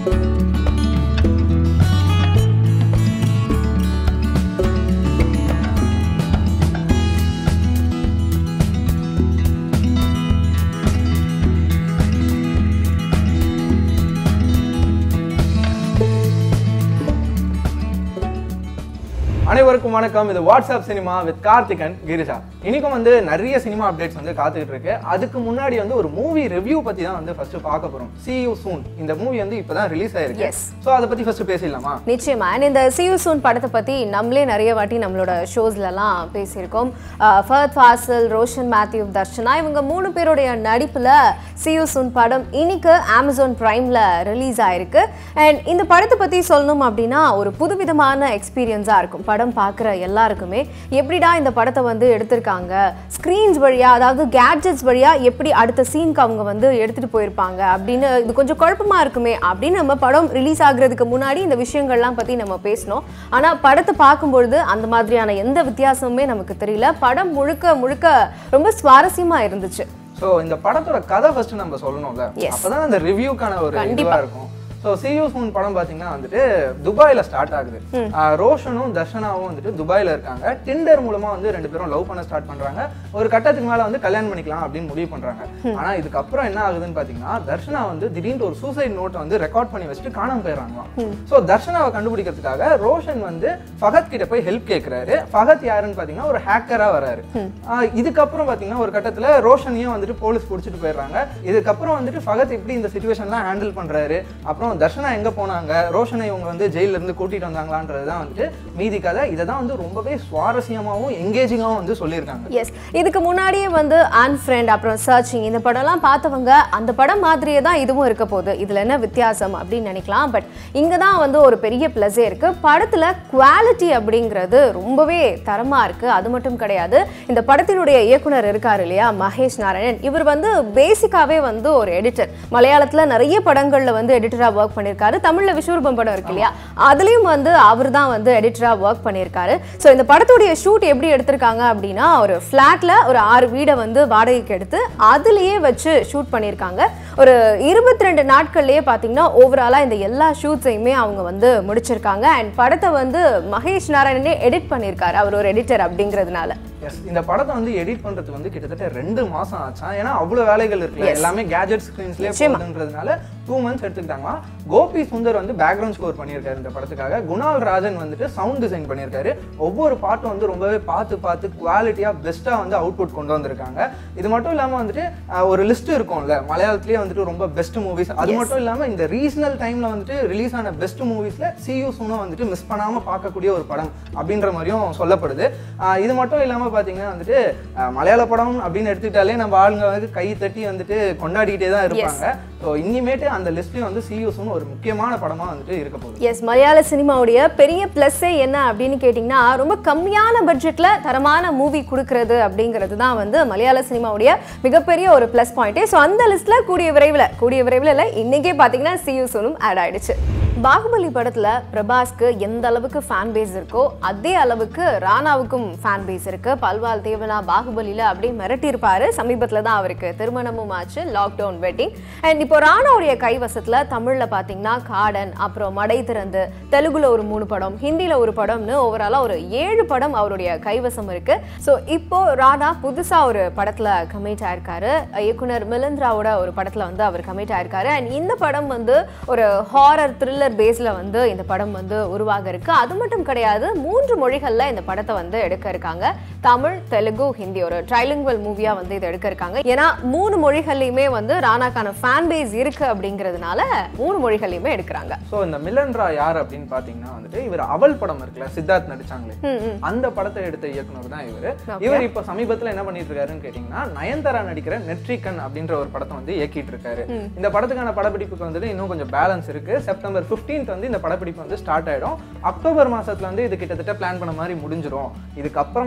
அனைவருக்கும் வணக்கம் இது WhatsApp cinema with Karthigan Girija இன்னைக்கும் வந்து நிறைய சினிமா அப்டேட்ஸ் வந்து காத்துக்கிட்டு இருக்கு அதுக்கு முன்னாடி வந்து ஒரு மூவி ரிவ்யூ பத்தி தான் வந்து ஃபர்ஸ்ட் பார்க்க போறோம் see you soon இந்த மூவி வந்து இப்பதான் ரிலீஸ் ஆயிருக்கு Yes. சோ அதை பத்தி ஃபர்ஸ்ட் பேசிடலாமா நிச்சயமா அண்ட் இந்த சியூ சூன் படத்தை பத்தி நம்மளே நிறைய வாட்டி நம்மளோட ஷோஸ்லலாம் பேசியிருக்கோம் ஃபர்த் ஃபாசில் ரோஷன் மேத்யூ தர்ஷனா இவங்க மூணு பேருடைய நடிப்புல சியூ சூன் படம் இன்னைக்கு அமேசான் பிரைம்ல ரிலீஸ் ஆயிருக்கு அண்ட் இந்த படத்தை பத்தி சொல்லணும் அப்படின்னா ஒரு புதுவிதமான எக்ஸ்பீரியன்ஸா இருக்கும் படம் பார்க்குற எல்லாருக்குமே எப்படிடா இந்த படத்தை வந்து எடுத்திருக்காங்க ஸ்க்ரீன்ஸ் வழியா அதாவது கேட்ஜெட்ஸ் வழியா எப்படி அடுத்த சீனுக்கு அவங்க வந்து எடுத்துட்டு போயிருப்பாங்க அப்படின்னு இது கொஞ்சம் குழப்பமா இருக்குமே அப்படின்னு நம்ம படம் ரிலீஸ் ஆகுறதுக்கு முன்னாடி இந்த விஷயங்கள்லாம் பத்தி நம்ம பேசினோம் ஆனா படத்தை பார்க்கும்பொழுது அந்த மாதிரியான எந்த வித்தியாசமுமே நமக்கு தெரியல படம் முழுக்க முழுக்க ரொம்ப சுவாரஸ்யமா இருந்துச்சு சோ இந்த படத்தோட கதை ஃபர்ஸ்ட் நம்ம சொல்லணும்ல Yes. அப்பதான் அந்த ரிவ்யூக்கான ஒரு கண்டிப்பா. இதுவா இருக்கும் ஸோ சியூ சூன் படம் பார்த்தீங்கன்னா வந்துட்டு துபாயில ஸ்டார்ட் ஆகுது ஆஹ் ரோஷனும் தர்ஷனாவும் வந்துட்டு துபாயில இருக்காங்க டிண்டர் மூலமா வந்து ரெண்டு பேரும் லவ் பண்ண ஸ்டார்ட் பண்றாங்க ஒரு கட்டத்துக்கு மேல வந்து கல்யாணம் பண்ணிக்கலாம் அப்படின்னு முடிவு பண்றாங்க ஆனா இதுக்கப்புறம் என்ன ஆகுதுன்னு பாத்தீங்கன்னா தர்ஷனா வந்து திடீர்னு ஒரு சூசைட் நோட்டை வந்து ரெக்கார்ட் பண்ணி வச்சுட்டு காணாம போயிடுறாங்களாம் ஸோ தர்ஷனாவை கண்டுபிடிக்கிறதுக்காக ரோஷன் வந்து ஃபகத் கிட்ட போய் ஹெல்ப் கேட்கிறாரு ஃபகத் யாருன்னு பாத்தீங்கன்னா ஒரு ஹேக்கரா வராரு ஆஹ் இதுக்கப்புறம் பாத்தீங்கன்னா ஒரு கட்டத்துல ரோஷனையும் வந்துட்டு போலீஸ் பிடிச்சிட்டு போயிடுறாங்க இதுக்கப்புறம் வந்துட்டு ஃபகத் எப்படி இந்த சுச்சுவேஷன்லாம் ஹேண்டில் பண்றாரு அப்புறம் தர்ஷனா எங்க போனாங்க ரோஷனை இவங்க வந்து ஜெயில இருந்து கூட்டிட்டு வந்தாங்களான்றது தான் வந்துட்டு மீதி கதை இதை தான் வந்து ரொம்பவே சுவாரஸ்யமாவும் எங்கேஜிங்காகவும் வந்து சொல்லியிருக்காங்க எஸ் இதுக்கு முன்னாடியே வந்து அன்ஃப்ரெண்ட் அப்புறம் சர்ச்சிங் இந்த படம்லாம் பார்த்தவங்க அந்த படம் மாதிரியே தான் இதுவும் இருக்க போகுது இதில் என்ன வித்தியாசம் அப்படின்னு நினைக்கலாம் பட் இங்கே தான் வந்து ஒரு பெரிய ப்ளஸே இருக்குது படத்தில் குவாலிட்டி அப்படிங்கிறது ரொம்பவே தரமாக இருக்குது அது மட்டும் கிடையாது இந்த படத்தினுடைய இயக்குனர் இருக்கார் இல்லையா மகேஷ் நாராயணன் இவர் வந்து பேசிக்காகவே வந்து ஒரு எடிட்டர் மலையாளத்தில் நிறைய படங்களில் வந்து எடிட்டராக ஒர்க் பண்ணியிருக்காரு தமிழில் விஸ்வரூபம் படம் இருக்கு இல்லையா அதுலேயும் வந்து அவர் தான் வந்து எடிட்டராக ஒர்க் பண்ணியிருக்காரு ஸோ இந்த படத்துடைய ஷூட் எப்படி எடுத்திருக்காங்க அப்படின்னா ஒரு ஃப்ளாட்ல ஒரு ஆறு வீடை வந்து வாடகைக்கு எடுத்து அதுலேயே வச்சு ஷூட் பண்ணியிருக்காங்க ஒரு இருபத்தி ரெண்டு நாட்கள்லயே பார்த்தீங்கன்னா ஓவராலாக இந்த எல்லா ஷூட்ஸையுமே அவங்க வந்து முடிச்சிருக்காங்க அண்ட் படத்தை வந்து மகேஷ் நாராயணனே எடிட் பண்ணியிருக்காரு அவர் ஒரு எடிட்டர் அப்படிங்கிறதுனால எஸ் இந்த படத்தை வந்து எடிட் பண்றதுக்கு வந்து கிட்டத்தட்ட ரெண்டு மாசம் ஆச்சா ஏன்னா அவ்வளவு வேலைகள் இருக்குல்ல Yes. எல்லாமே கேஜெட் ஸ்கிரீன்ஸ்லயே நிச்சயமா. போகுதுன்றதுனால டூ மந்த்ஸ் எடுத்துக்கிட்டாங்களாம் கோபி சுந்தர் வந்து பேக்ரவுண்ட் ஸ்கோர் பண்ணியிருக்காரு இந்த படத்துக்காக குணால் ராஜன் வந்துட்டு சவுண்ட் டிசைன் பண்ணியிருக்காரு ஒவ்வொரு பாட்டும் வந்து ரொம்பவே பார்த்து பார்த்து குவாலிட்டியா பெஸ்ட்டா வந்து அவுட்புட் கொண்டு வந்திருக்காங்க இது மட்டும் இல்லாம வந்துட்டு அஹ், ஒரு லிஸ்ட் இருக்கும்ல மலையாளத்திலேயே வந்துட்டு ரொம்ப பெஸ்ட் மூவிஸ் அது Yes. மட்டும் இல்லாம இந்த ரீசனல் டைம்ல வந்துட்டு ரிலீஸ் ஆன பெஸ்ட் மூவிஸ்ல சியூ சூனும் வந்துட்டு மிஸ் பண்ணாம பார்க்கக்கூடிய ஒரு படம் அப்படின்ற மாதிரியும் சொல்லப்படுது ஆஹ் இது மட்டும் இல்லாம பாத்தீங்கன்னா வந்துட்டு ஆஹ் மலையாள படம் அப்படின்னு எடுத்துக்கிட்டாலே நம்ம ஆளுங்க வந்து கை தட்டி வந்துட்டு கொண்டாடிக்கிட்டே தான் இருப்பாங்க ஸோ இனிமேட்டு அந்த லிஸ்ட்லயும் வந்து சியூ சூன் ஒரு முக்கியமான படமா வந்துட்டு இருக்க போகுது எஸ் மலையாள சினிமாவுடைய பெரிய ப்ளஸ்ஸே என்ன அப்படின்னு கேட்டிங்கன்னா ரொம்ப கம்மியான பட்ஜெட்டில் தரமான மூவி கொடுக்கறது அப்படிங்கிறது தான் வந்து மலையாள சினிமாவுடைய மிகப்பெரிய ஒரு ப்ளஸ் பாயிண்ட்டே ஸோ அந்த லிஸ்ட்டில் கூடிய விரைவில் கூடிய விரைவில் இல்லை இன்றைக்கே பார்த்தீங்கன்னா சியூ சோனும் ஆட் ஆயிடுச்சு பாகுபலி படத்துல பிரபாஸ்க்கு எந்த அளவுக்கு ஃபேன் பேஸ் இருக்கோ அதே அளவுக்கு ராணாவுக்கும் ஃபேன் பேஸ் இருக்கு பல்வால் தேவனா பாகுபலியில அப்படியே மிரட்டியிருப்பாரு சமீபத்துல தான் அவருக்கு திருமணமும் ஆச்சு லாக்டவுன் வெட்டிங் அண்ட் இப்போ ராணாவுடைய கைவசத்துல தமிழ்ல பாத்தீங்கன்னா காடன் அப்புறம் மடை திறந்து தெலுங்குல ஒரு மூணு படம் ஹிந்தில ஒரு படம்னு ஓவராலா ஒரு ஏழு படம் அவருடைய கைவசம் இருக்கு ஸோ இப்போ ராணா புதுசா ஒரு படத்துல கமிட் ஆயிருக்காரு இயக்குனர் மிலந்திராவோட ஒரு படத்துல வந்து அவர் கமிட் ஆயிருக்காரு அண்ட் இந்த படம் வந்து ஒரு ஹாரர் த்ரில்லர் பேஸ்ல வந்து இந்த படம் வந்து உருவாக இருக்கு அது மட்டும் கிடையாது மூன்று மொழிகள்ல இந்த படத்தை வந்து எடுக்க இருக்காங்க தமிழ் தெலுங்கு ஹிந்தி ஒரு ட்ரைலிங்குவல் மூவியா வந்து இதை எடுக்க இருக்காங்க ஏன்னா மூணு மொழிகள்லையுமே வந்து ராணாக்கான ஃபேன் பேஸ் இருக்கு அப்படிங்கிறதுனால மூணு மொழிகள்லையுமே எடுக்கிறாங்க ஸோ இந்த மிலன்ரா யார் அப்படின்னு பாத்தீங்கன்னா வந்துட்டு இவர் அவள் படம் இருக்குல்ல சித்தார்த் நடிச்சாங்களே ம், ம். அந்த படத்தை எடுத்த இயக்குனர் தான் இவர் Okay. இவர் இப்போ சமீபத்துல என்ன பண்ணிட்டு இருக்காருன்னு கேட்டீங்கன்னா நயன்தாரா நடிக்கிற நெட்ரிகன் அப்படின்ற ஒரு படத்தை வந்து இயக்கிட்டு இருக்காரு இந்த படத்துக்கான படப்பிடிப்புக்கு வந்துட்டு இன்னும் கொஞ்சம் பேலன்ஸ் இருக்கு செப்டம்பர் 15th வந்து இந்த படப்பிடிப்பு வந்து ஸ்டார்ட் ஆயிடும் அக்டோபர் மாசத்துல வந்து இது கிட்டத்தட்ட பிளான் பண்ண மாதிரி முடிஞ்சிரும் இதுக்கப்புறமா தான் வந்து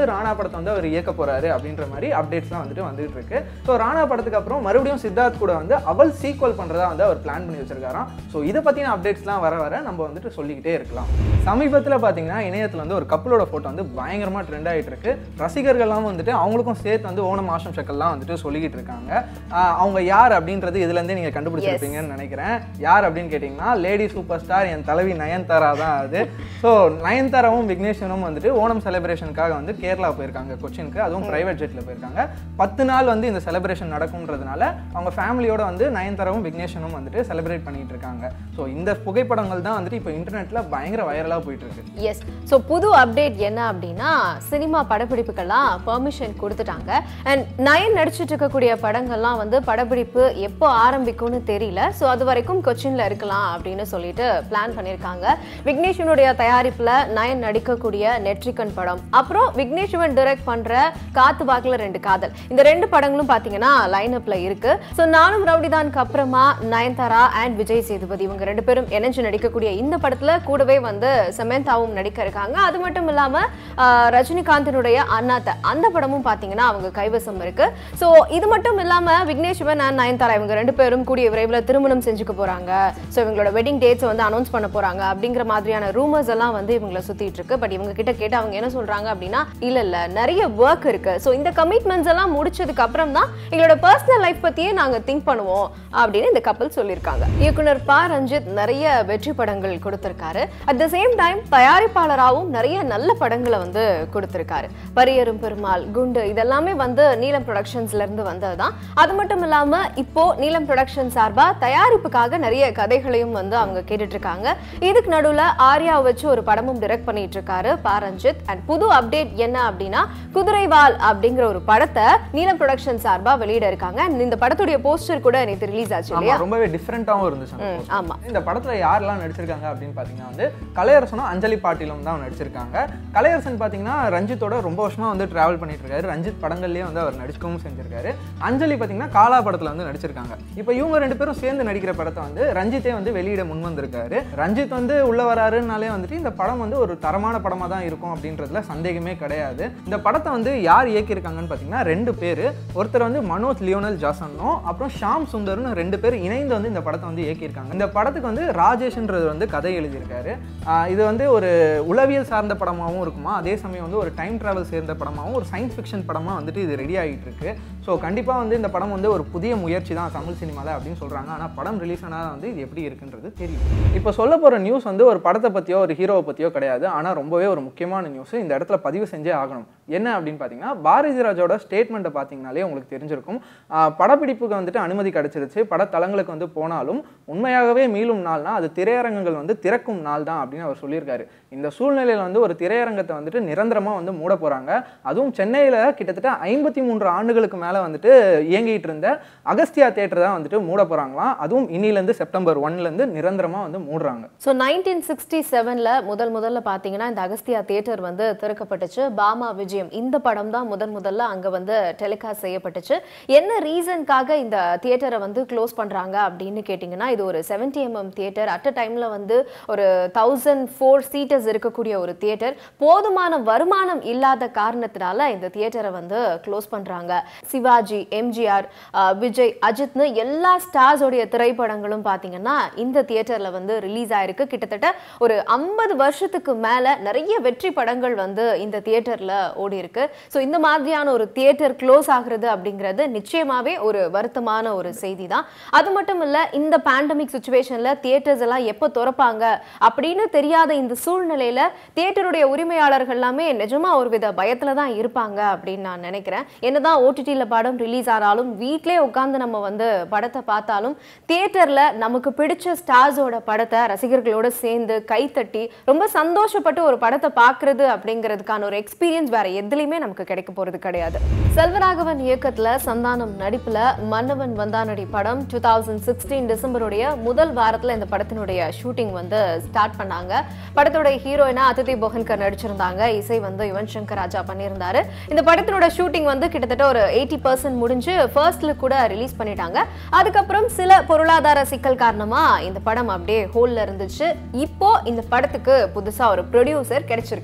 வந்து ராணா படத்தை வந்து அவர் இயக்க போறாரு அப்படின்ற மாதிரி அப்டேட்ஸ்லாம் வந்துட்டு வந்துட்டு இருக்கு ஸோ ராணா படத்துக்கு அப்புறம் மறுபடியும் சித்தார்த் கூட வந்து அவள் சீக்வல் பண்றதா வந்து அவர் பிளான் பண்ணி வச்சிருக்காராம் ஸோ இதை பத்தின அப்டேட்ஸ்லாம் வர வர நம்ம வந்துட்டு சொல்லிக்கிட்டே இருக்கலாம் சமீபத்தில் பார்த்தீங்கன்னா இணையத்தில் வந்து ஒரு கப்பலோட ஃபோட்டோ வந்து பயங்கரமாக ட்ரெண்ட் ஆகிட்டு இருக்கு ரசிகர்கள்லாம் வந்துட்டு அவங்களுக்கும் சேர்த்து வந்து ஓணம் ஆஷம் ஷக்கல்லாம் வந்துட்டு சொல்லிக்கிட்டு இருக்காங்க ஆஹ் அவங்க யார் அப்படின்றது இதுலேருந்தே நீங்கள் கண்டுபிடிச்சிருப்பீங்கன்னு நினைக்கிறேன் யார் அப்படின்னு கேட்டிங்கன்னா லேடி சூப்பர் ஸ்டார் என் தலைவி நயன்தாரா தான் அது ஸோ நயன்தாராவும் விக்னேஷனும் வந்துட்டு ஓணம் செலிப்ரேஷனுக்காக வந்து கேரளா போயிருக்காங்க கொச்சினுக்கு அதுவும் பிரைவேட் ஜெட்டில் போயிருக்காங்க பத்து நாள் வந்து இந்த செலிப்ரேஷன் நடக்கும்ன்றதுனால அவங்க ஃபேமிலியோட வந்து நயன்தாராவும் விக்னேஷனும் வந்துட்டு செலிப்ரேட் பண்ணிட்டு இருக்காங்க ஸோ இந்த புகைப்படங்கள் தான் வந்துட்டு இப்போ இன்டர்நெட்டில் பயங்கர வைரலாக போயிட்டு இருக்கு எஸ் ஸோ புது அப்டேட் என்ன அப்படின்னா சினிமா படப்பிடிப்புக்கெல்லாம் பெர்மிஷன் கொடுத்துட்டாங்க அண்ட் நயன் நடிச்சிட்டு இருக்கக்கூடிய படங்கள்லாம் வந்து படப்பிடிப்பு எப்போ ஆரம்பிக்கும்னு தெரியல ஸோ அது வரைக்கும் கொச்சின்ல இருக்கலாம் அப்படின்னு சொல்லிட்டு பிளான் பண்ணியிருக்காங்க விக்னேஷனுடைய தயாரிப்புல நயன் நடிக்கக்கூடிய நெட்ரிகன் படம் அப்புறம் விக்னேஷ்வன் டைரக்ட் பண்ற காத்து வாக்குல ரெண்டு காதல் இந்த ரெண்டு படங்களும் பாத்தீங்கன்னா லைன் அப்ல இருக்கு ஸோ நானும் ரவுடிதானுக்கு அப்புறமா நயன்தாரா அண்ட் விஜய் சேதுபதி இவங்க ரெண்டு பேரும் இணைஞ்சு நடிக்கக்கூடிய இந்த படத்துல கூடவே வந்து சமந்தாவும் நடிக்க இருக்காங்க அது மட்டும் இல்லாம ஆஹ், ரஜினிகாந்தினுடைய அண்ணாத்த அந்த படமும் பாத்தீங்கன்னா அவங்க கைவசம் இருக்கு ஸோ இது மட்டும் இல்லாம விக்னேஷ்வன் அண்ட் நயன்தாரா இவங்க ரெண்டு பேரும் கூடிய விரைவில் திருமணம் செஞ்சுக்க போறாங்க ஸோ இவங்களோட வெட்டிங் டேட்ஸ் வந்து அனௌன்ஸ் பண்ண போறாங்க அப்படிங்கிற மாதிரியான ரூமர்ஸ் எல்லாம் வந்து இவங்களை சுத்திட்டு இருக்கு பட் இவங்க கிட்ட கேட்டு அவங்க என்ன சொல்றாங்க அப்படின்னா இல்ல இல்ல நிறைய ஒர்க் இருக்கு ஸோ இந்த கமிட்மெண்ட்ஸ் எல்லாம் முடிச்சதுக்கு அப்புறம் தான் எங்களோட பர்சனல் லைஃப் பத்தியே நாங்க திங்க் பண்ணுவோம் அப்படின்னு இந்த கப்பல் சொல்லியிருக்காங்க இயக்குனர் ப ரஞ்சித் நிறைய வெற்றி படங்கள் கொடுத்திருக்காரு அட் த சேம் டைம் தயாரிப்பாளராகவும் நிறைய நல்ல படங்களை வந்து கொடுத்திருக்காரு பரியரும் பெருமாள் குண்டு இதெல்லாமே வந்து நீலம் ப்ரொடக்ஷன்ஸ்ல இருந்து வந்ததுதான் அது மட்டும் இல்லாம இப்போ நீலம் ப்ரொடக்ஷன் சார்பா தயாரிப்புக்காக நிறைய கதைகளையும் வந்து அவங்க கேட்டுட்டு இருக்காங்க இதுக்கு நடுவுல ஆர்யா வச்சு ஒரு படமும் டைரக்ட் பண்ணிட்டு இருக்காரு ப ரஞ்சித் அண்ட் புது அப்டேட் என்ன அப்படின்னா குதிரைவால் அப்படிங்கிற ஒரு படத்தை நீலம் ப்ரொடக்ஷன் சார்பா வெளியிட இருக்காங்க And இந்த படத்துடைய போஸ்டர் கூட நேற்று ரிலீஸ் ஆச்சு ஆமா இல்லையா ரொம்பவே டிஃப்ரெண்ட்டாகவும் இருந்துச்சு அந்த ம், ஆமா இந்த படத்துல யாரெல்லாம் நடிச்சிருக்காங்க அப்படின்னு பாத்தீங்கன்னா வந்து கலையரசனும் அஞ்சலி பாட்டிலும் தான் நடிச்சிருக்காங்க கலையரசன் பாத்தீங்கன்னா ரஞ்சித்தோட ரொம்ப வருஷமா வந்து டிராவல் பண்ணிட்டு இருக்காரு ரஞ்சித் படங்கள்லயே வந்து அவர் நடிச்சுக்கவும் செஞ்சிருக்காரு அஞ்சலி பாத்தீங்கன்னா காலா படத்துல வந்து நடிச்சிருக்காங்க இப்போ இவங்க ரெண்டு பேரும் சேர்ந்து நடிக்கிற படத்தை வந்து ரஞ்சித்தே வந்து வெளியிட முன் வந்திருக்காரு ரஞ்சித் வந்து உள்ள வராருனாலே வந்துட்டு இந்த படம் வந்து ஒரு தரமான படமா தான் இருக்கும் அப்படின்றதுல சந்தேகமே கிடையாது இந்த படத்தை வந்து யார் இயக்கியிருக்காங்கன்னு பாத்தீங்கன்னா ரெண்டு பேர் ஒருத்தர் வந்து மனோஜ் லியோனல் ஜாசனும் அப்புறம் ஷாம் சுந்தர்னு ரெண்டு பேர் இணைந்து வந்து இந்த படத்தை வந்து இயக்கியிருக்காங்க இந்த படத்துக்கு வந்து ராஜேஷ்ன்றது வந்து கதை எழுதியிருக்காரு ஆஹ் இது வந்து ஒரு உளவியல் சார்ந்த படமாகவும் இருக்குமா அதே சமயம் வந்து ஒரு டைம் டிராவல் சேர்ந்த படமாகவும் ஒரு சயின்ஸ் ஃபிக்ஷன் படமாக வந்துட்டு இது ரெடி ஆகிட்டு இருக்கு ஸோ கண்டிப்பாக வந்து இந்த படம் வந்து ஒரு புதிய முயற்சி தான் தமிழ் சினிமாவில் அப்படின்னு சொல்கிறாங்க ஆனால் படம் ரிலீஸ் ஆனால் வந்து இது எப்படி இருக்குன்றது தெரியும் இப்போ சொல்ல போகிற நியூஸ் வந்து ஒரு படத்தை பற்றியோ ஒரு ஹீரோவை பற்றியோ கிடையாது ஆனால் ரொம்பவே ஒரு முக்கியமான நியூஸ் இந்த இடத்துல பதிவு செஞ்சே ஆகணும் என்ன அப்படின்னு பார்த்தீங்கன்னா பாரதி ராஜோட ஸ்டேட்மெண்ட்டை பார்த்தீங்கனாலே உங்களுக்கு தெரிஞ்சிருக்கும் ஆஹ் படப்பிடிப்புக்கு வந்துட்டு அனுமதி கிடைச்சிருச்சு படத்தளங்களுக்கு வந்து போனாலும் உண்மையாகவே மீளும் நாள்னா அது திரையரங்குகள் வந்து திறக்கும் நாள் தான் அப்படின்னு அவர் சொல்லியிருக்காரு இந்த சூழ்நிலையில் வந்து ஒரு திரையரங்கத்தை வந்துட்டு நிரந்தரமாக வந்து மூட போகிறாங்க அதுவும் சென்னையில் கிட்டத்தட்ட ஐம்பத்தி மூன்று ஆண்டுகளுக்கு மேலே வந்துட்டு இயங்கிட்டு இருந்த அகஸ்தியா தேட்டர் தான் வந்துட்டு மூட போகிறாங்களாம் அதுவும் இன்னிலேருந்து செப்டம்பர் ஒன்லேருந்து நிரந்தரமாக வந்து மூடுறாங்க ஸோ நைன்டீன் சிக்ஸ்டி செவனில் முதல் முதல்ல பார்த்தீங்கன்னா இந்த அகஸ்தியா தியேட்டர் வந்து திறக்கப்பட்டுச்சு பாமா விஜயம் இந்த படம் தான் முதன் முதல்ல அங்கே வந்து டெலிகாஸ்ட் செய்யப்பட்டுச்சு என்ன ரீசனுக்காக இந்த தியேட்டரை வந்து க்ளோஸ் பண்ணுறாங்க அப்படின்னு கேட்டிங்கன்னா இது ஒரு seventy MM theatre at a டைமில் வந்து ஒரு தௌசண்ட் ஃபோர் சீட்டர்ஸ் இருக்கக்கூடிய ஒரு தியேட்டர் போதுமான வருமானம் இல்லாத காரணத்தினால இந்த தியேட்டரை வந்து க்ளோஸ் பண்ணுறாங்க சிவாஜி எம்ஜிஆர் விஜய் அஜித்னு எல்லா ஸ்டார்ஸோடைய திரைப்படங்களும் பார்த்தீங்கன்னா இந்த தியேட்டரில் வந்து ரிலீஸ் ஆயிருக்கு கிட்டத்தட்ட ஒரு ஐம்பது வருஷத்துக்கு மேலே நிறைய வெற்றி படங்கள் வந்து இந்த தியேட்டரில் ஓடி இருக்கு ஸோ இந்த மாதிரியான ஒரு தியேட்டர் க்ளோஸ் ஆகுறது அப்படிங்கிறது நிச்சயமாவே ஒரு வருத்தமான ஒரு செய்தி தான் அது மட்டும் இல்லை இந்த பேண்டமிக் சுச்சுவேஷனில் தியேட்டர்ஸ் எல்லாம் எப்போ திறப்பாங்க அப்படின்னு தெரியாத இந்த சூழ்நிலையில தியேட்டருடைய உரிமையாளர்கள் எல்லாமே நிஜமா ஒரு வித பயத்துல தான் இருப்பாங்க அப்படின்னு நான் நினைக்கிறேன் என்னதான் ஓடிடியில் படம் ரிலீஸ் ஆனாலும் வீட்டிலே உட்காந்து நம்ம வந்து படத்தை பார்த்தாலும் தியேட்டர்ல நமக்கு பிடிச்ச ஸ்டார்ஸோட படத்தை ரசிகர்களோட சேர்ந்து கைத்தட்டி ரொம்ப சந்தோஷப்பட்டு ஒரு படத்தை பார்க்கிறது அப்படிங்கிறதுக்கான ஒரு எக்ஸ்பீரியன்ஸ் வேற எதுலையுமே நமக்கு கிடைக்க போறது கிடையாது செல்வராகவன் இயக்கத்துல சந்தானம் நடிப்புல மன்னவன் வந்தானடி படம் டூ தௌசண்ட் சிக்ஸ்டீன் டிசம்பருடைய முதல் வாரத்துல இந்த படத்தினுடைய ஷூட்டிங் வந்து ஸ்டார்ட் பண்ணாங்க படத்தோட ஹீரோயினா அதிதி போகன்கர் நடிச்சிருந்தாங்க இசை வந்து யுவன் சங்கர் ராஜா பண்ணியிருந்தாரு இந்த படத்தினோட ஷூட்டிங் வந்து கிட்டத்தட்ட ஒரு எயிட்டி பர்சன்ட் முடிஞ்சு ஃபர்ஸ்ட் லுக் கூட ரிலீஸ் பண்ணிட்டாங்க அதுக்கப்புறம் சில பொருளாதார சிக்கல் காரணமா இந்த படம் அப்படியே ஹோல்ல இருந்துச்சு இப்போ இந்த படத்துக்கு புதுசா ஒரு ப்ரொடியூசர் கிடைச்சிருக்காரு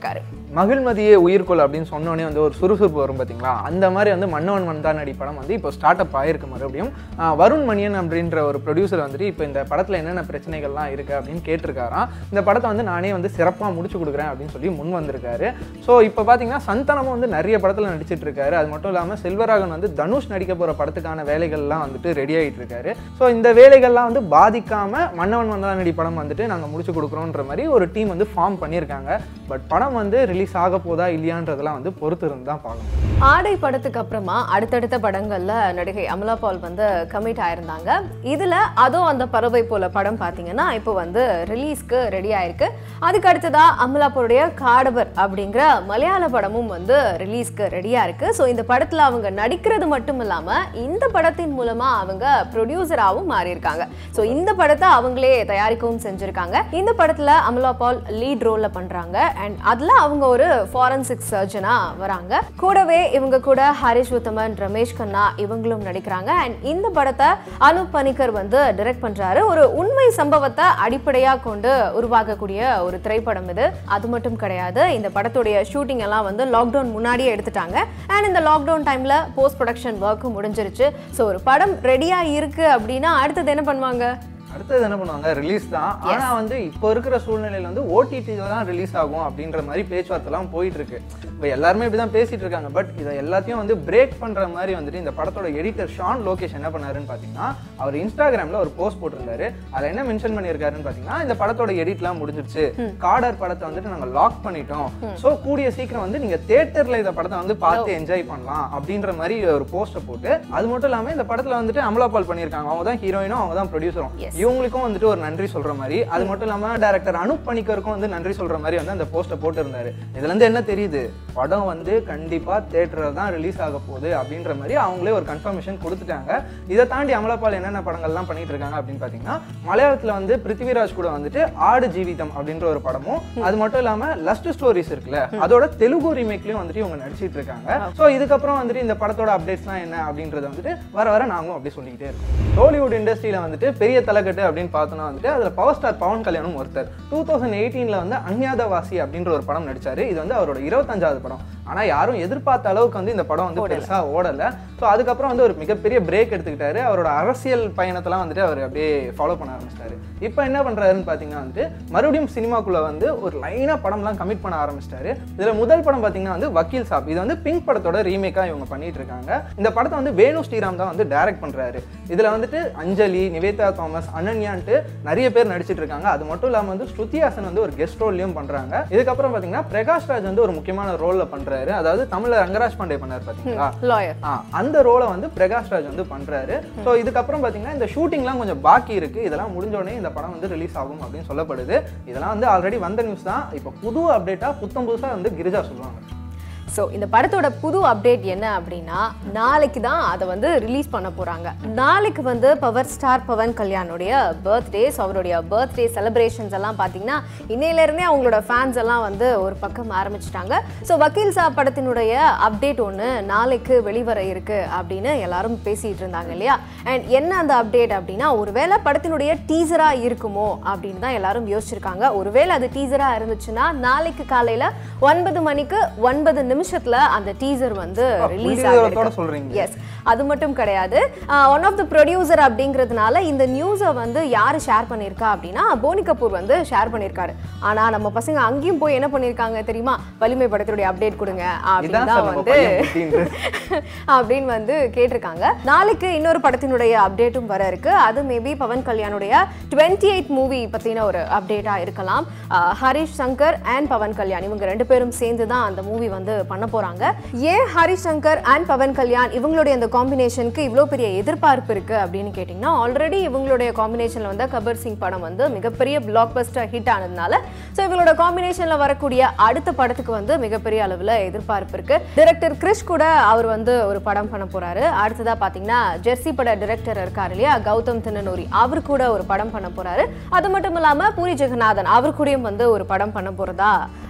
மகிழ்மதியே உயிர்கொள் அப்படின்னு சொன்னோடனே வந்து ஒரு சுறுசுறுப்பு வரும் பார்த்தீங்களா அந்த மாதிரி வந்து மன்னவன் மன்தானடி படம் வந்து இப்போ ஸ்டார்ட் அப் ஆயிருக்கு மறுபடியும் ஆஹ் வருண் மணியன் அப்படின்ற ஒரு ப்ரொடியூசர் வந்துட்டு இப்போ இந்த படத்தில் என்னென்ன பிரச்சனைகள்லாம் இருக்குது அப்படின்னு கேட்டிருக்காராம் இந்த படத்தை வந்து நானே வந்து சிறப்பாக முடிச்சு கொடுக்குறேன் அப்படின்னு சொல்லி முன் வந்திருக்காரு ஸோ இப்போ பார்த்தீங்கன்னா சந்தானமும் வந்து நிறைய படத்தில் நடிச்சிட்டு இருக்காரு அது மட்டும் இல்லாமல் செல்வராகவன் வந்து தனுஷ் நடிக்க போகிற படத்துக்கான வேலைகள்லாம் வந்துட்டு ரெடி ஆகிட்டு இருக்காரு ஸோ இந்த வேலைகள்லாம் வந்து பாதிக்காம மன்னவன் மந்தானடி படம் வந்துட்டு நாங்கள் முடிச்சு கொடுக்குறோன்ற மாதிரி ஒரு டீம் வந்து ஃபார்ம் பண்ணியிருக்காங்க பட் படம் வந்து ரிலீஸ் ஆக போதா இல்லையான்றதெல்லாம் வந்து பொறுத்து இருந்து தான் பார்க்கணும் ஆடை படத்துக்கு அப்புறமா அடுத்தடுத்த படங்கள்ல நடிகை அமலா பால் வந்து கமிட் ஆயிருந்தாங்க இதுல அதோ அந்த பறவை போல படம் பாத்தீங்கன்னா இப்போ வந்து ரிலீஸ்க்கு ரெடி ஆயிருக்கு அதுக்கு அடுத்ததா அமலா பாலுடைய காடவர் அப்படிங்கிற மலையாள படமும் வந்து ரிலீஸ்க்கு ரெடியா இருக்கு ஸோ இந்த படத்துல அவங்க நடிக்கிறது மட்டும் இல்லாம இந்த படத்தின் மூலமா அவங்க ப்ரொடியூசராகவும் மாறி இருக்காங்க ஸோ இந்த படத்தை அவங்களே தயாரிக்கவும் செஞ்சிருக்காங்க இந்த படத்துல அமலா பால் லீட் ரோல்ல பண்றாங்க அண்ட் அதுல அவங்க ஒரு ஃபாரன்சிக் சர்ஜனா வராங்க கூடவே இவங்க கூட ஹரிஷ் உத்தமன் ரமேஷ் கண்ணா இவங்களும் நடிக்கிறாங்க அண்ட் இந்த படத்தை அனுப் பனிக்கர் வந்து டைரக்ட் பண்றாரு ஒரு உண்மை சம்பவத்தை அடிப்படையா கொண்டு உருவாக்கக்கூடிய ஒரு திரைப்படம் இது அது மட்டும் கிடையாது இந்த படத்துடைய ஷூட்டிங் எல்லாம் வந்து லாக்டவுன் முன்னாடியே எடுத்துட்டாங்க அண்ட் இந்த லாக்டவுன் டைம்ல போஸ்ட் ப்ரொடக்ஷன் ஒர்க்கும் முடிஞ்சிருச்சு ஸோ ஒரு படம் ரெடியா இருக்கு அப்படின்னா அடுத்தது என்ன பண்ணுவாங்க அடுத்தது என்ன பண்ணுவாங்க ரிலீஸ் தான் ஆனா வந்து இப்போ இருக்கிற சூழ்நிலையில வந்து ஓடிடில தான் ரிலீஸ் ஆகும் அப்படின்ற மாதிரி பேச்சுவார்த்தைலாம் போயிட்டு இருக்கு இப்போ எல்லாருமே இப்படி தான் பேசிட்டு இருக்காங்க பட் இதை எல்லாத்தையும் வந்து பிரேக் பண்ற மாதிரி வந்துட்டு இந்த படத்தோட எடிட்டர் ஷான் லோகேஷ் என்ன பண்ணாருன்னு பாத்தீங்கன்னா அவர் இன்ஸ்டாகிராம்ல ஒரு போஸ்ட் போட்டிருந்தாரு அதுல என்ன மென்ஷன் பண்ணியிருக்காருன்னு பாத்தீங்கன்னா இந்த படத்தோட எடிட்லாம் முடிஞ்சிருச்சு காடர் படத்தை வந்துட்டு நாங்க லாக் பண்ணிட்டோம் சோ கூடிய சீக்கிரம் வந்து நீங்க தியேட்டர்ல இந்த படத்தை வந்து பார்த்து என்ஜாய் பண்ணலாம் அப்படின்ற மாதிரி ஒரு போஸ்ட்டை போட்டு அது மட்டும் இல்லாம இந்த படத்துல வந்துட்டு அமலா பால் பண்ணியிருக்காங்க அவங்க தான் ஹீரோயினும் அவங்க தான் ப்ரொடியூசரும் Yes. இவங்களுக்கும் வந்துட்டு ஒரு நன்றி சொல்ற மாதிரி அது மட்டும் இல்லாம டைரக்டர் அனுப் பணிக்கருக்கும் வந்து நன்றி சொல்ற மாதிரி வந்து அந்த போஸ்ட்டை போட்டிருந்தாரு இதுல இருந்து என்ன தெரியுது படம் வந்து கண்டிப்பா தியேட்டர்ல தான் ரிலீஸ் ஆக போகுது அப்படின்ற மாதிரி அவங்களே ஒரு கன்ஃபர்மேஷன் கொடுத்துட்டாங்க இதை தாண்டி அமலாபால் என்னென்ன படங்கள்லாம் பண்ணிட்டு இருக்காங்க அப்படின்னு பாத்தீங்கன்னா மலையாளத்துல வந்து பிருத்திவிராஜ் கூட வந்துட்டு ஆடு ஜீவிதம் அப்படின்ற ஒரு படமும் அது மட்டும் இல்லாம லஸ்ட் ஸ்டோரிஸ் இருக்குல்ல அதோட தெலுங்கு ரீமேக்லயும் வந்துட்டு இவங்க நடிச்சிட்டு இருக்காங்க ஸோ இதுக்கப்புறம் வந்துட்டு இந்த படத்தோட அப்டேட்ஸ்லாம் என்ன அப்படின்றத வந்துட்டு வர வர நாங்களும் அப்படி சொல்லிக்கிட்டே இருக்கோம் டோலிவுட் இண்டஸ்ட்ரியில வந்துட்டு பெரிய தலைக்கட்டு அப்படின்னு பார்த்தோம்னா வந்துட்டு அதுல பவர் ஸ்டார் பவன் கல்யாணம் ஒருத்தர் டூ தௌசண்ட் எயிட்டீன்ல வந்து அஞ்ஞாதவாசி அப்படின்ற ஒரு படம் நடிச்சாரு இது வந்து அவரோட இருபத்தஞ்சாவது படம் ஆனா யாரும் எதிர்பார்த்த அளவுக்கு வந்து இந்த படம் வந்து பெருசா ஓடல ஸோ அதுக்கப்புறம் வந்து ஒரு மிகப்பெரிய பிரேக் எடுத்துக்கிட்டாரு அவரோட அரசியல் பயணத்தெல்லாம் வந்துட்டு அவர் அப்படியே ஃபாலோ பண்ண ஆரம்பிச்சிட்டாரு இப்போ என்ன பண்றாருன்னு பார்த்தீங்கன்னா வந்துட்டு மறுபடியும் சினிமாக்குள்ள வந்து ஒரு லைனா படம்லாம் கமிட் பண்ண ஆரம்பிச்சிட்டாரு இதுல முதல் படம் பார்த்தீங்கன்னா வந்து வக்கீல் சாப் இது வந்து பிங்க் படத்தோட ரீமேக்கா இவங்க பண்ணிட்டு இருக்காங்க இந்த படத்தை வந்து வேணு ஸ்ரீராம் தான் வந்து டைரக்ட் பண்றாரு இதுல வந்துட்டு அஞ்சலி நிவேதா தாமஸ் அனன்யான்ட்டு நிறைய பேர் நடிச்சிட்டு இருக்காங்க அது மட்டும் இல்லாம வந்து ஸ்ருதி ஹாசன் வந்து ஒரு கெஸ்ட் ரோல்லையும் பண்றாங்க இதுக்கப்புறம் பாத்தீங்கன்னா பிரகாஷ் ராஜ் வந்து ஒரு முக்கியமான ரோல்ல பண்றாரு அதாவது தமிழ்ல ரங்கராஜ் பாண்டே பண்ணாரு பாத்தீங்களா லாயர் ஆ, அந்த ரோலை வந்து பிரகாஷ் ராஜ் வந்து பண்றாரு ஸோ இதுக்கப்புறம் பாத்தீங்கன்னா இந்த ஷூட்டிங்லாம் கொஞ்சம் பாக்கி இருக்கு இதெல்லாம் முடிஞ்ச உடனே இந்த படம் வந்து ரிலீஸ் ஆகும் அப்படின்னு சொல்லப்படுது இதெல்லாம் வந்து ஆல்ரெடி வந்த நியூஸ் தான் இப்போ புது அப்டேட்டா புத்தம் புதுசா வந்து கிரிஜா சொல்லுவாங்க ஸோ இந்த படத்தோட புது அப்டேட் என்ன அப்படின்னா நாளைக்கு தான் அதை வந்து ரிலீஸ் பண்ண போறாங்க நாளைக்கு வந்து பவர் ஸ்டார் பவன் கல்யாணுடைய பர்த்டே ஸோ அவருடைய பர்த்டே செலிப்ரேஷன்ஸ் எல்லாம் பார்த்தீங்கன்னா இன்னையிலேருந்தே அவங்களோட ஃபேன்ஸ் எல்லாம் வந்து ஒரு பக்கம் ஆரம்பிச்சிட்டாங்க ஸோ வக்கீல் சாப் படத்தினுடைய அப்டேட் ஒன்று நாளைக்கு வெளிவர இருக்கு அப்படின்னு எல்லாரும் பேசிட்டு இருந்தாங்க இல்லையா அண்ட் என்ன அந்த அப்டேட் அப்படின்னா ஒருவேளை படத்தினுடைய டீசரா இருக்குமோ அப்படின்னு தான் எல்லாரும் யோசிச்சிருக்காங்க ஒருவேளை அது டீசரா இருந்துச்சுன்னா நாளைக்கு காலையில ஒன்பது மணிக்கு ஒன்பது நிமிஷத்துல அந்த டீசர் வந்து ரிலீஸ் புள்ளிவிவரத்தோட ஆகிருக்கு சொல்றீங்க எஸ் அது மட்டும் கிடையாது ஒன் ஆஃப் த ப்ரொடியூசர் அப்படிங்கிறதுனால இந்த நியூஸை வந்து யார் ஷேர் பண்ணியிருக்கா அப்படின்னா போனி கபூர் வந்து ஷேர் பண்ணியிருக்காரு ஆனா நம்ம பசங்க அங்கேயும் போய் என்ன பண்ணியிருக்காங்க தெரியுமா வலிமை படத்துடைய அப்டேட் கொடுங்க அப்படின்னு இதான் தான் சார் நம்ம வந்து பையன் புத்தின்றது. அப்படின்னு வந்து கேட்டிருக்காங்க நாளைக்கு இன்னொரு படத்தினுடைய அப்டேட்டும் வர இருக்கு அது மேபி பவன் கல்யாணுடைய டுவெண்ட்டி எயிட் மூவி பத்தின ஒரு அப்டேட்டா இருக்கலாம் அஹ் ஹரிஷ் சங்கர் அண்ட் பவன் கல்யாண் இவங்க ரெண்டு பேரும் சேர்ந்து தான் அந்த மூவி வந்து பண்ண போறாங்க ஏன் ஹரிஷ் சங்கர் அண்ட் பவன் கல்யாண் இவங்களுடைய அந்த காம்பினேஷனுக்கு இவ்வளோ பெரிய எதிர்பார்ப்பு இருக்கு அப்படின்னு கேட்டிங்கன்னா ஆல்ரெடி இவங்களுடைய காம்பினேஷன்ல வந்து கபர் சிங் படம் வந்து மிகப்பெரிய பிளாக் பஸ்டர் ஹிட் ஆனதுனால ஸோ இவங்களோட காம்பினேஷன்ல வரக்கூடிய அடுத்த படத்துக்கு வந்து மிகப்பெரிய அளவில் எதிர்பார்ப்பு இருக்கு டைரக்டர் கிறிஷ் கூட அவர் வந்து ஒரு படம் பண்ண போறாரு அடுத்ததா பாத்தீங்கன்னா ஜெர்சி பட டைரக்டர் இருக்காரு இல்லையா கௌதம் தின்னனூரி அவர் கூட ஒரு படம் பண்ண போறாரு அது மட்டும் இல்லாம பூரி ஜெகநாதன் அவர் கூடயும் வந்து ஒரு படம் பண்ண போறதா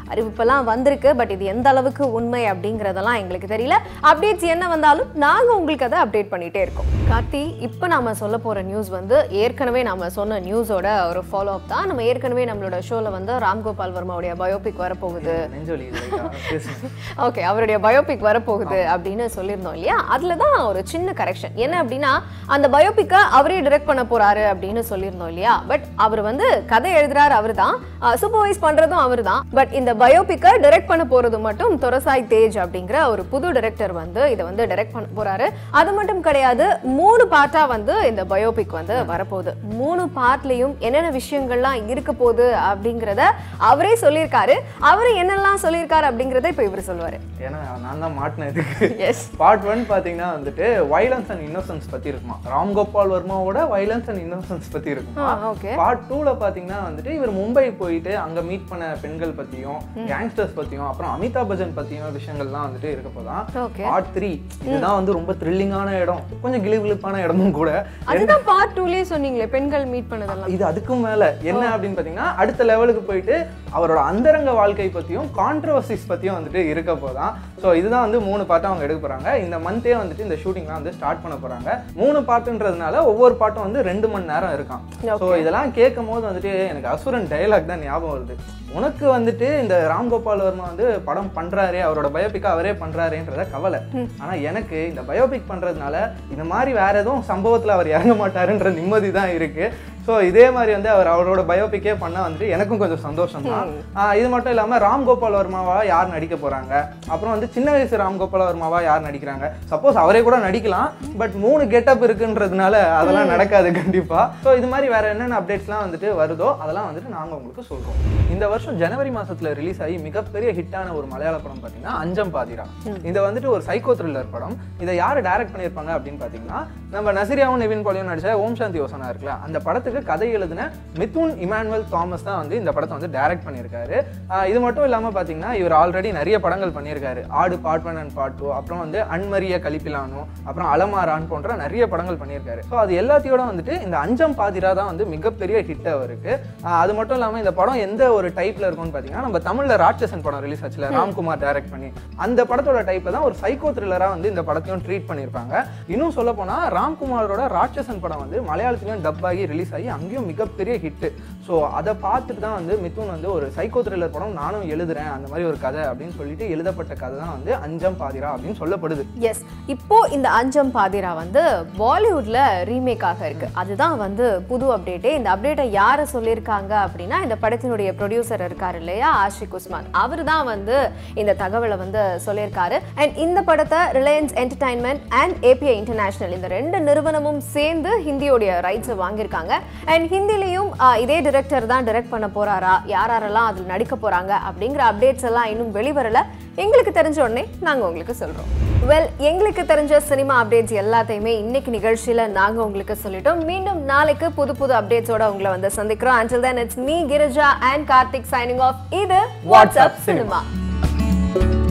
அறிவிப்பெல்லாம் வந்திருக்கு பட் இது எந்த அளவுக்கு உண்மை அப்படிங்கறதெல்லாம் எங்களுக்கு தெரியல அப்டேட்ஸ் என்ன வந்தாலும் நாங்க உங்களுக்கு அதை அப்டேட் பண்ணிட்டே இருக்கோம் கார்த்தி இப்போ நாம சொல்ல போற நியூஸ் வந்து ஏற்கனவே நாம சொன்ன நியூஸோட ஒரு ஃபாலோ அப் தான் நம்ம ஏற்கனவே நம்மளோட ஷோல வந்து ராம்கோபால் வர்மாவுடைய பயோபிக் வரப்போகுது நெஞ்சொலி இது லைட்டா பேசுங்க. ஓகே அவருடைய பயோபிக் வரப்போகுது அப்படின்னு சொல்லியிருந்தோம் இல்லையா அதுல தான் ஒரு சின்ன கரெக்ஷன் என்ன அப்படின்னா அந்த பயோபிக்கை அவரே டைரக்ட் பண்ண போறாரு அப்படின்னு சொல்லியிருந்தோம் இல்லையா பட் அவர் வந்து கதை எழுதுறாரு அவர் தான் சூப்பர்வைஸ் பண்றதும் அவர் தான் பட் இந்த பயோபிக்கை டைரக்ட் பண்ண போறது மட்டும் தொரசாய் தேஜ் அப்படிங்கிற ஒரு புது டைரக்டர் வந்து இதை வந்து டைரக்ட் பண்ண போறாரு அது மட்டும் கிடையாது மூணு பார்ட்டா வந்து இந்த பயோபிக் வந்து வரப்போகுது மூணு பார்ட்லயும் என்னென்ன விஷயங்கள்லாம் இருக்க போகுது அப்படிங்கிறத அவரே சொல்லியிருக்காரு அவரு என்னெல்லாம் சொல்லியிருக்காரு அப்படிங்கறத இப்போ இவர் சொல்லுவாரு ஏன்னா நான் தான் மாட்டினேன் இதுக்கு எஸ் பார்ட் ஒன் பாத்தீங்கன்னா வந்துட்டு வைலன்ஸ் அண்ட் இன்னோசன்ஸ் பத்தி இருக்குமா ராம்கோபால் வர்மாவோட வைலன்ஸ் அண்ட் இன்னோசன்ஸ் பத்தி இருக்குமா ஓகே பார்ட் டூல பாத்தீங்கன்னா வந்துட்டு இவர் மும்பை போயிட்டு அங்க மீட் பண்ண பெண்கள் பத்தியும் கேங்ஸ்டர்ஸ் பத்தியும் அப்புறம் அமிதாப் பச்சன் பத்தியும் விஷயங்கள்லாம் வந்துட்டு இருக்க போதான் ஓகே பார்ட் த்ரீ இதுதான் வந்து ரொம்ப த்ரில்லிங்கான இடம் கொஞ்சம் கிளிகிளிப்பான இடமும் கூட அதுதான் பார்ட் டூலயே சொன்னீங்களே பெண்கள் மீட் பண்ணதெல்லாம் இது அதுக்கும் மேல என்ன அப்படின்னு பாத்தீங்கன்னா அடுத்த லெவலுக்கு போயிட்டு அவரோட அந்தரங்க வாழ்க்கை பத்தியும் கான்ட்ரவர்சிஸ் பத்தியும் வந்துட்டு இருக்க போதான் ஸோ இதுதான் வந்து மூணு பார்ட்டும் அவங்க எடுக்க போறாங்க இந்த மந்தே வந்துட்டு இந்த ஷூட்டிங்லாம் வந்து ஸ்டார்ட் பண்ண போறாங்க மூணு பாட்டுன்றதுனால ஒவ்வொரு பாட்டும் வந்து ரெண்டு மணி நேரம் இருக்கான் ஸோ இதெல்லாம் கேட்கும் போது வந்துட்டு எனக்கு அசுரன் டயலாக் தான் ஞாபகம் வருது உனக்கு வந்துட்டு இந்த ராம்கோபால் வர்மா வந்து படம் பண்றாரே அவரோட பயோபிக்கா அவரே பண்றாருன்றத கவலை ஆனா எனக்கு இந்த பயோபிக் பண்றதுனால இந்த மாதிரி வேற எதுவும் சம்பவத்துல அவர் இறங்க மாட்டாருன்ற நிம்மதி தான் இருக்கு ஸோ இதே மாதிரி வந்து அவர் அவரோட பயோபிக்கே பண்ண வந்துட்டு எனக்கும் கொஞ்சம் சந்தோஷம் தான் இது மட்டும் இல்லாம ராம்கோபால் வர்மாவா யார் நடிக்க போறாங்க அப்புறம் வந்து சின்ன வயசு ராம்கோபால் வர்மாவா யார் நடிக்கிறாங்க சப்போஸ் அவரே கூட நடிக்கலாம் பட் மூணு கெட்டப் இருக்குன்றதுனால அதெல்லாம் நடக்காது கண்டிப்பா ஸோ இது மாதிரி வேற என்னென்ன அப்டேட்ஸ்லாம் வந்துட்டு வருதோ அதெல்லாம் வந்துட்டு நாங்க உங்களுக்கு சொல்றோம் இந்த வருஷம் ஜனவரி மாசத்துல ரிலீஸ் ஆகி மிகப்பெரிய ஹிட்டான ஒரு மலையாள படம் பார்த்தீங்கன்னா அஞ்சம் பாதிரா இது வந்துட்டு ஒரு சைக்கோ த்ரில்லர் படம் இதை யார் டைரக்ட் பண்ணியிருப்பாங்க அப்படின்னு பார்த்தீங்கன்னா நம்ம நசிரியாவும் நிவின் பாலியும் நடிச்ச ஓம் சாந்தி யோசனா இருக்குல்ல அந்த படத்துக்கு கதை எழுதின மிதுன் இமானுவல் தாமஸ் தான் வந்து இந்த படத்தை வந்து டைரக்ட் பண்ணியிருக்காரு ஆஹ் இது மட்டும் இல்லாம பார்த்தீங்கன்னா இவர் ஆல்ரெடி நிறைய படங்கள் பண்ணியிருக்காரு Aadu part one and part two அப்புறம் வந்து அன்மரிய கலிப்பிலானோ அப்புறம் அலமாரான் போன்ற நிறைய படங்கள் பண்ணியிருக்காரு ஸோ அது எல்லாத்தையோட வந்துட்டு இந்த அஞ்சம் பாதிரா தான் வந்து மிகப்பெரிய ஹிட் அவருக்கு ஆஹ் அது மட்டும் இல்லாமல் இந்த படம் எந்த ஒரு டைப்ல இருக்கும்னு பார்த்தீங்கன்னா நம்ம தமிழ்ல ராட்சசன் படம் ரிலீஸ் ஆச்சுல ராம்குமார் டைரக்ட் பண்ணி அந்த படத்தோட டைப்ல தான் ஒரு சைக்கோ த்ரில்லரா வந்து இந்த படத்தையும் ட்ரீட் பண்ணியிருப்பாங்க இன்னும் சொல்ல போனா ராம்குமாரோட ராட்சசன் படம் வந்து மலையாளத்திலையும் டப் ஆகி ரிலீஸ் ஆகி அங்கேயும் மிகப்பெரிய ஹிட் ஸோ அதை பார்த்துட்டு தான் வந்து மிதுன் வந்து ஒரு சைக்கோ த்ரில்லர் படம் நானும் எழுதுறேன் அந்த மாதிரி ஒரு கதை அப்படின்னு சொல்லிட்டு எழுதப்பட்ட கதை தான் வந்து அஞ்சம் பாதிரா அப்படின்னு சொல்லப்படுது எஸ் இப்போ இந்த அஞ்சம் பாதிரா வந்து பாலிவுட்ல ரீமேக் ஆக இருக்கு அதுதான் வந்து புது அப்டேட்டே இந்த அப்டேட்டை யாரை சொல்லியிருக்காங்க அப்படின்னா இந்த படத்தினுடைய ப்ரொடியூசர் இருக்காரு இல்லையா ஆஷிக் உஸ்மான் அவர் தான் வந்து இந்த தகவலை வந்து சொல்லியிருக்காரு அண்ட் இந்த படத்தை Reliance entertainment and API international இந்த ரெண்டு நிறுவனமும் சேர்ந்து ஹிந்தியோடைய ரைட்ஸை வாங்கியிருக்காங்க அண்ட் ஹிந்திலையும் ஆஹ், இதே டிரெக்டர் தான் டைரக்ட் பண்ண போறாரா யார் யாரெல்லாம் அதில் நடிக்க போறாங்க அப்படிங்கிற அப்டேட்ஸ் எல்லாம் இன்னும் வெளிவரல எங்களுக்கு தெரிஞ்ச உடனே நாங்க உங்களுக்கு சொல்றோம் வெல் எங்களுக்கு தெரிஞ்ச சினிமா அப்டேட்ஸ் எல்லாத்தையுமே இன்னைக்கு நிகழ்ச்சியில நாங்க உங்களுக்கு சொல்லிட்டோம் மீண்டும் நாளைக்கு புது புது அப்டேட்ஸோட உங்களை வந்து சந்திக்கிறோம் until then it's me Girija and Karthik signing off இது வாட்ஸ்அப் சினிமா